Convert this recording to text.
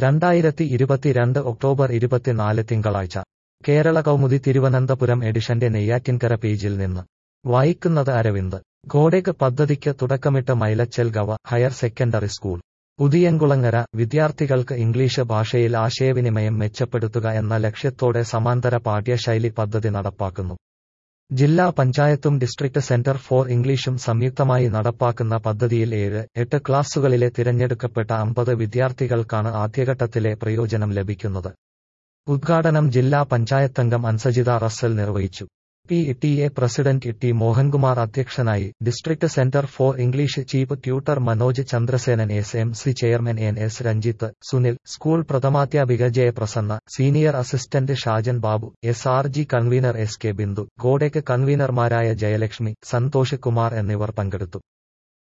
രണ്ടായിരത്തി ഇരുപത്തിരണ്ട് ഒക്ടോബർ ഇരുപത്തിനാല് തിങ്കളാഴ്ച കേരള കൗമുദി തിരുവനന്തപുരം എഡിഷന്റെ നെയ്യാറ്റിൻകര പേജിൽ നിന്ന് വായിക്കുന്നത് അരവിന്ദ് ഗോഡെക് പദ്ധതിക്ക് തുടക്കമിട്ട് മൈലച്ചൽ ഗവ ഹയർ സെക്കൻഡറി സ്കൂൾ പുതിയൻകുളങ്ങര വിദ്യാർത്ഥികൾക്ക് ഇംഗ്ലീഷ് ഭാഷയിൽ ആശയവിനിമയം മെച്ചപ്പെടുത്തുക എന്ന ലക്ഷ്യത്തോടെ സമാന്തര പാഠ്യശൈലി പദ്ധതി നടപ്പാക്കുന്നു ജില്ലാ പഞ്ചായത്തും ഡിസ്ട്രിക്ട് സെന്റർ ഫോർ ഇംഗ്ലീഷും സംയുക്തമായി നടപ്പാക്കുന്ന പദ്ധതിയിൽ ഏഴ് എട്ട് ക്ലാസുകളിലെ തിരഞ്ഞെടുക്കപ്പെട്ട അമ്പത് വിദ്യാർത്ഥികൾക്കാണ് ആദ്യഘട്ടത്തിലെ പ്രയോജനം ലഭിക്കുന്നത് ഉദ്ഘാടനം ജില്ലാ പഞ്ചായത്തംഗം അൻസജിത റസ്സൽ നിർവഹിച്ചു P T A president T Mohankumar അധ്യക്ഷനായി district centre for English chief tutor Manoj Chandrasenan S M C chairman N S Ranjith Sunil school പ്രഥമാധ്യാപിക Jayaprasanna senior assistant Shajan Babu S R G convener S K Bindu ഗോഡയ്ക്ക് കൺവീനർമാരായ ജയലക്ഷ്മി സന്തോഷ് കുമാർ എന്നിവർ പങ്കെടുത്തു